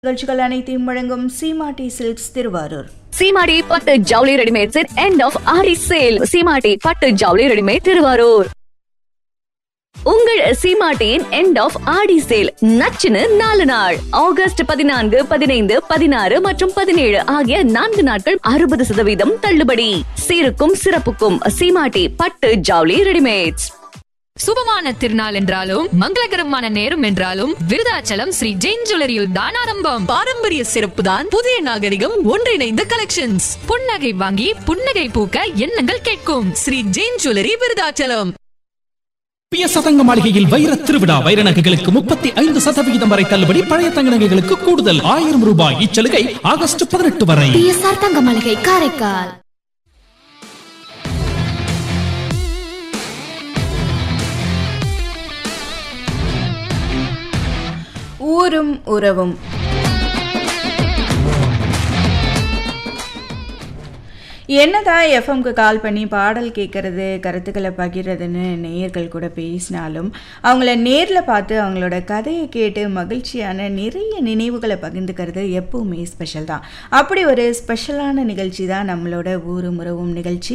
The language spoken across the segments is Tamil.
நிகழ்ச்சிகள் அனைத்தையும் வழங்கும் சீமாட்டி சில்க்ஸ் திருவாரூர் சீமாடி பட்டு ஜவுளி readymades end of Aadi sale Seematti பட்டு ஜவுளி ரெடிமேட் திருவாரூர் உங்கள் சீமாட்டியின் எண்ட் ஆஃப் ஆடி சேல் நச்சுன்னு நாலு நாள் ஆகஸ்ட் பதினான்கு பதினைந்து பதினாறு மற்றும் பதினேழு ஆகிய நான்கு நாட்கள் அறுபது சதவீதம் தள்ளுபடி சீருக்கும் சிறப்புக்கும் சீமாட்டி பட்டு ஜவுளி ரெடிமேட்ஸ் சுபமான திருநாள் என்றாலும் மங்களகரமான நேரம் என்றாலும் விருதாச்சலம் ஸ்ரீ ஜெயின் ஜுவல்லரியில் தான் ஆரம்பம் பாரம்பரிய சிறப்பு தான் புதிய நாகரிகம் ஒன்றிணைந்த கலெக்ஷன்ஸ் புன்னகை வாங்கி புன்னகை பூக்க எண்ணங்கள் கேட்கும் ஸ்ரீ ஜெயின் ஜுவல்லரி விருதாச்சலம் பிய சதங்க மாளிகையில் வைர திருவிழா வைர நகைகளுக்கு முப்பத்தி ஐந்து சதவிகிதம் வரை தள்ளுபடி பழைய தங்க நகைகளுக்கு கூடுதல் ஆயிரம் ரூபாய் இச்சலுகை ஆகஸ்ட் பதினெட்டு வரை பிஎஸ்ஆர் தங்க மளிகை காரைக்கால் ஊரும் உறவும் என்னதான் எஃப்எம்க்கு கால் பண்ணி பாடல் கேட்கறது கருத்துக்களை பகிர்றதுன்னு நேயர்கள் கூட பேசினாலும் அவங்கள நேரில் பார்த்து அவங்களோட கதையை கேட்டு மகிழ்ச்சியான நிறைய நினைவுகளை பகிர்ந்துக்கிறது எப்பவுமே ஸ்பெஷல் தான் அப்படி ஒரு ஸ்பெஷலான நிகழ்ச்சி தான் நம்மளோட ஊரும் உறவும் நிகழ்ச்சி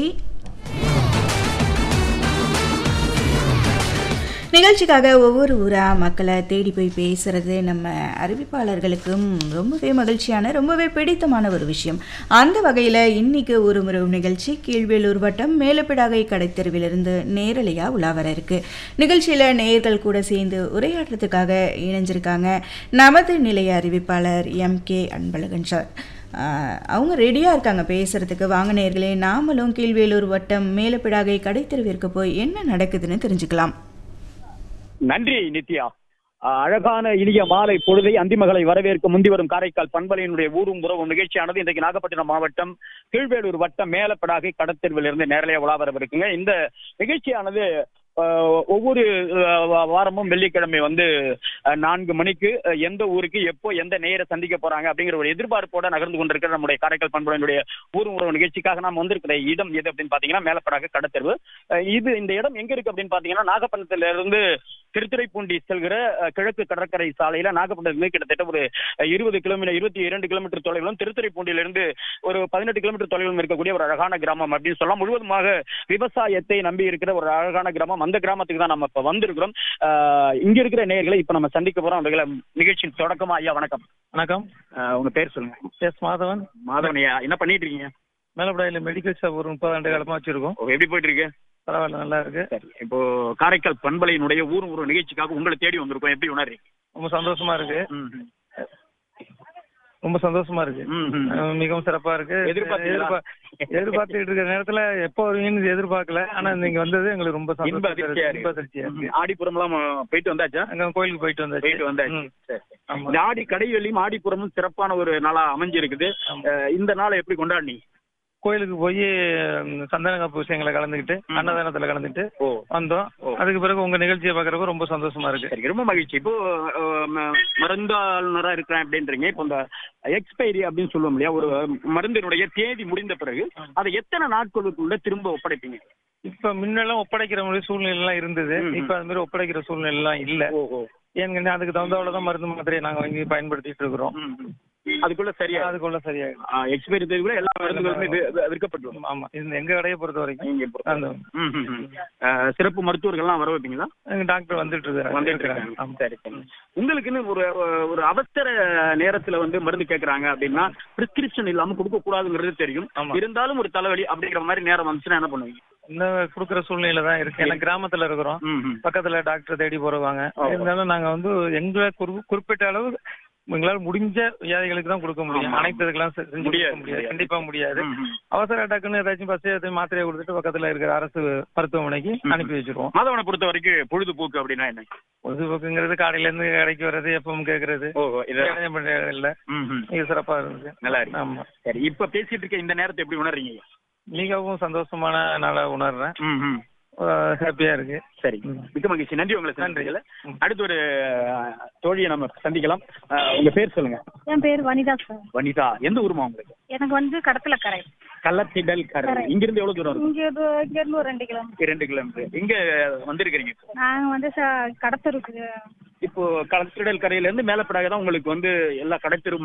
நிகழ்ச்சிக்காக ஒவ்வொரு ஊராக மக்களை தேடி போய் பேசுறது நம்ம அறிவிப்பாளர்களுக்கும் ரொம்பவே மகிழ்ச்சியான ரொம்பவே பிடித்தமான ஒரு விஷயம் அந்த வகையில் இன்னைக்கு ஒரு முறை நிகழ்ச்சி கீழ்வேலூர் வட்டம் மேலப்பிடாகை கடைத்தெருவிலிருந்து நேரலையாக உலா வர இருக்கு நிகழ்ச்சியில் நேயர்கள் கூட சேர்ந்து உரையாடுறதுக்காக இணைஞ்சிருக்காங்க நமது நிலைய அறிவிப்பாளர் எம் கே அன்பழகன் சார் ஆஹ் அவங்க ரெடியாக இருக்காங்க பேசுகிறதுக்கு வாங்க நேர்களே நாமளும் கீழ்வேலூர் வட்டம் மேலப்பிடாகை கடைத்தெருவிற்கு போய் என்ன நடக்குதுன்னு தெரிஞ்சுக்கலாம் நன்றி நித்யா அஹ் அழகான இனிய மாலை பொழுதை அந்திமகளை வரவேற்க முந்தி வரும் காரைக்கால் பண்பலையினுடைய ஊரும் உறவும் நிகழ்ச்சியானது இன்றைக்கு நாகப்பட்டினம் மாவட்டம் கீழ்வேலூர் வட்டம் மேலப்படாகை கடத்தெருவிலிருந்து நேரலையா உலா வரவிருக்குங்க இந்த நிகழ்ச்சியானது அஹ், ஒவ்வொரு அஹ், வா- வாரமும் வெள்ளிக்கிழமை வந்து அஹ், நான்கு மணிக்கு அஹ், எந்த ஊருக்கு எப்போ எந்த நேர சந்திக்க போறாங்க அப்படிங்கிற ஒரு எதிர்பார்ப்போட நகர்ந்து கொண்டிருக்கிற நம்முடைய காரைக்கால் பண்பலையினுடைய ஊரும் உறவு நிகழ்ச்சிக்காக நாம் வந்திருக்கிற இடம் எது அப்படின்னு பாத்தீங்கன்னா மேலப்படாக கடத்தெருவு அஹ், இது இந்த இடம் எங்க இருக்கு அப்படின்னு பாத்தீங்கன்னா நாகப்பட்டினத்துல இருந்து திருத்துறைப்பூண்டி செல்கிற அஹ், கிழக்கு கடற்கரை சாலையில நாகப்பட்டினம் கிட்டத்தட்ட ஒரு அஹ், இருபது கிலோமீட்டர் இருபத்தி இரண்டு கிலோமீட்டர் தொலைவிலும் திருத்துறைப்பூண்டியிலிருந்து ஒரு பதினெட்டு கிலோமீட்டர் தொலைவிலும் இருக்கக்கூடிய ஒரு அழகான கிராமம் அப்படின்னு சொல்லலாம் முழுவதுமாக விவசாயத்தை நம்பி இருக்கிற ஒரு அழகான கிராமம் அந்த கிராமத்துக்கு தான் நம்ம இப்ப வந்திருக்கிறோம் அஹ், இங்க இருக்கிற நேர்களை இப்ப நம்ம சந்திக்க போறோம் அவர்களை நிகழ்ச்சியின் தொடக்கமா ஐயா வணக்கம் வணக்கம் அஹ், உங்க பேர் சொல்லுங்க எஸ் மாதவன் மாதவன் ஐயா என்ன பண்ணிட்டு இருக்கீங்க மேலப்படாயில மெடிக்கல் ஷாப் ஒரு முப்பது ஆண்டு காலமா வச்சிருக்கோம் ஓ, எப்படி போயிட்டு இருக்கு பரவாயில்ல நல்லா இருக்கு சரி இப்போ காரைக்கால் பண்பலையினுடைய ஊரும் ஒரு நிகழ்ச்சிக்காக உங்களை தேடி வந்திருக்கோம் எப்படி உணர்றீங்க ரொம்ப சந்தோஷமா இருக்கு ம், ம். ரொம்ப சந்தோஷமா இருக்கு ம், ம். அஹ் மிகவும் சிறப்பா இருக்கு எதிர்பார்த்தீங்களா? எதிர்பா- எதிர்பார்த்துட்டு இருக்கிற நேரத்துல எப்போ வருவீங்கன்னு எதிர்பார்க்கல ஆனா நீங்க வந்தது எங்களுக்கு ரொம்ப இன்ப சந்தோஷமா அதிர்ச்சியா இருக்கு. இன்ப இருக்கு அதிர்ச்சியா இருக்கு ம், ஆடிப்புறம்லாம் போயிட்டு வந்தாச்சா அங்க கோயிலுக்கு போயிட்டு வந்தாச்சு போயிட்டு வந்தாச்சு ம். சரி. ஆமா. இந்த ஆடி கடைவெளியும் ஆடிப்புறமும் சிறப்பான ஒரு நாளா அமைஞ்சிருக்குது ஆமா. அஹ், இந்த நாளை எப்படி கொண்டாடினீங்க கோயிலுக்கு போய் சந்தன காப்பு விஷயங்களை கலந்துக்கிட்டு ம். அன்னதானத்துல கலந்துட்டு ஓ வந்தோம் ஓ. அதுக்கு பிறகு உங்க நிகழ்ச்சியை பாக்குறப்ப ரொம்ப சந்தோஷமா இருக்கு சரி ரொம்ப மகிழ்ச்சி இப்போ அஹ், ம- மருந்தாளுநரா இருக்கிறேன் அப்படின்றீங்க இப்போ இந்த எக்ஸ்பைரி அப்படின்னு சொல்லுவோம் இல்லையா ஒரு மருந்தினுடைய தேதி முடிந்த பிறகு அதை எத்தனை நாட்களுக்குள்ள திரும்ப ஒப்படைப்பீங்க இப்ப முன்னெல்லாம் ஒப்படைக்கிற மாதிரி சூழ்நிலை எல்லாம் இருந்தது ம், ம். இப்ப அது மாதிரி ஒப்படைக்கிற சூழ்நிலை எல்லாம் இல்ல ஓ ஓ ஏன்னு அதுக்கு தகுந்தவளதான் மருந்து மாத்திரையை நாங்க வாங்கி பயன்படுத்திட்டு இருக்கிறோம் ம், ம். அதுக்குள்ள சரியா அதுக்குள்ள சரியாயிடும் எக்ஸ்பைரி தேதிக்குள்ள எல்லா மருந்துகளுமே வி- வி- விற்கப்பட்டுரும் ஆமா இது எங்க கடையை பொறுத்த வரைக்கும் இங்க பொறுத்த- அந்த ம், ம், ம். அஹ், சிறப்பு மருத்துவர்கள்லாம் வர வைப்பீங்களா எங்க டாக்டர் வந்துட்டு இருக்காரு வந்துட்டு இருக்கிறாங்க. இருக்காங்க. ஆமா. சரி சரி உங்களுக்குன்னு ஒரு ஒரு அவசர நேரத்துல வந்து மருந்து கேக்குறாங்க அப்படின்னா பிரிஸ்கிரிப்ஷன் இல்லாம கொடுக்க கூடாதுங்கிறது தெரியும் ஆமா. இருந்தாலும் ஒரு தலைவலி அப்படிங்கிற மாதிரி நேரம் வந்துச்சுன்னா என்ன பண்ணுவீங்க இந்த குடுக்குற சூழ்நிலை தான் இருக்கு ஏன்னா கிராமத்துல இருக்கிறோம் ம், ம். பக்கத்துல டாக்டர் தேடி போறவாங்க ஆமா. இருந்தாலும் நாங்க வந்து எங்களை குறி- குறிப்பிட்ட அளவு எங்களால முடிஞ்ச வியாதிகளுக்கு தான் கொடுக்க முடியும் ஆமா. அனைத்து இதுக்கெல்லாம் செ- செஞ்சு முடியாது, கொடுக்க முடியாது முடியாது. கண்டிப்பா முடியாது ம், ம். அவசர அட்டாக்குன்னு ஏதாச்சும் பஸ் ஏதாச்சும் மாத்திரையை கொடுத்துட்டு பக்கத்துல இருக்கிற அரசு மருத்துவமனைக்கு ம். அனுப்பி வச்சிருவோம் மாதவனை பொறுத்த வரைக்கும் பொழுதுபோக்கு அப்படின்னா என்ன பொழுதுபோக்குங்கிறது காலையில இருந்து கடைக்கு வர்றது எப்பவும் கேக்குறது ஓஹோ இது வேலையும் பண்ற இல்ல ம், ம். இது சிறப்பா இருக்கு நல்லா இருக்கு ஆமா சரி இப்ப பேசிட்டு இருக்க இந்த நேரத்தை எப்படி உணர்றீங்க மிகவும் சந்தோஷமான நாளா உணர்றேன் ம், ம். ஹாப்பியா இருக்கு சரி ம். மிக்க மகிழ்ச்சி நன்றி உங்களை நன்றி. சந்திக்கல ம். அடுத்து ஒரு அஹ், தோழியை நம்ம சந்திக்கலாம் அஹ், உங்க பேர் சொல்லுங்க என் பேர் வனிதா சார் வனிதா எந்த ஊருமா உங்களுக்கு எனக்கு வந்து கடத்தலக்கரை கள்ளத்திடல் கரை கரை. இங்க இருந்து எவ்வளவு தூரம் இருக்கும் இங்க இது இங்க இருந்து ஒரு ரெண்டு கிலோமீட்டர் இரண்டு கிலோமீட்டர் எங்க வந்திருக்கிறீங்க நாங்க வந்து ச- கடத்தூருக்கு இப்போ கடத்திடல் கரையில இருந்து மேலப்படாக தான் உங்களுக்கு வந்து எல்லா கடை தெரு